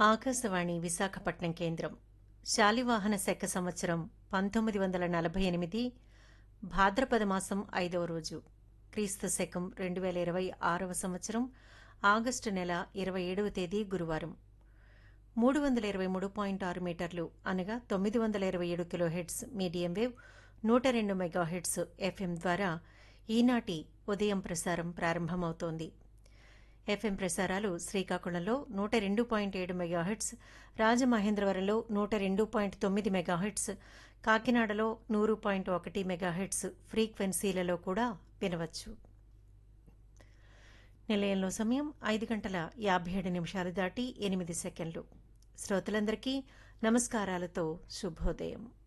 ఆకాశవాణి విశాఖపట్నం కేంద్రం శాలివాహన శక సంవత్సరం పంతొమ్మిది వందల నలభై ఎనిమిది భాద్రపద మాసం ఐదవ రోజు క్రీస్తు శకం రెండు వేల ఇరవై ఆరవ సంవత్సరం ఆగస్టు నెల ఇరవై ఏడవ తేదీ గురువారం మూడు వందల ఇరవై మూడు పాయింట్ ఆరు మీటర్లు అనగా తొమ్మిది వందల ఇరవై ఏడు కిలోహెడ్స్ మీడియం వేవ్ నూట రెండు మెగాహెడ్స్ ఎఫ్ఎం ద్వారా ఈనాటి ఉదయం ప్రసారం ప్రారంభమవుతోంది ఎఫ్ఎం ప్రసారాలు శ్రీకాకుళంలో నూట రెండు పాయింట్ ఏడు మెగాహెట్స్ రాజమహేంద్రవరంలో నూట రెండు పాయింట్ తొమ్మిది మెగాహెట్స్ కాకినాడలో నూరు పాయింట్ ఒకటి మెగాహెట్స్ ఫ్రీక్వెన్సీలలో కూడా వినవచ్చు నిలయంలో సమయం ఐదు గంటల యాభై ఏడు నిమిషాలు దాటి ఎనిమిది సెకండ్లు శ్రోతలందరికీ నమస్కారాలతో శుభోదయం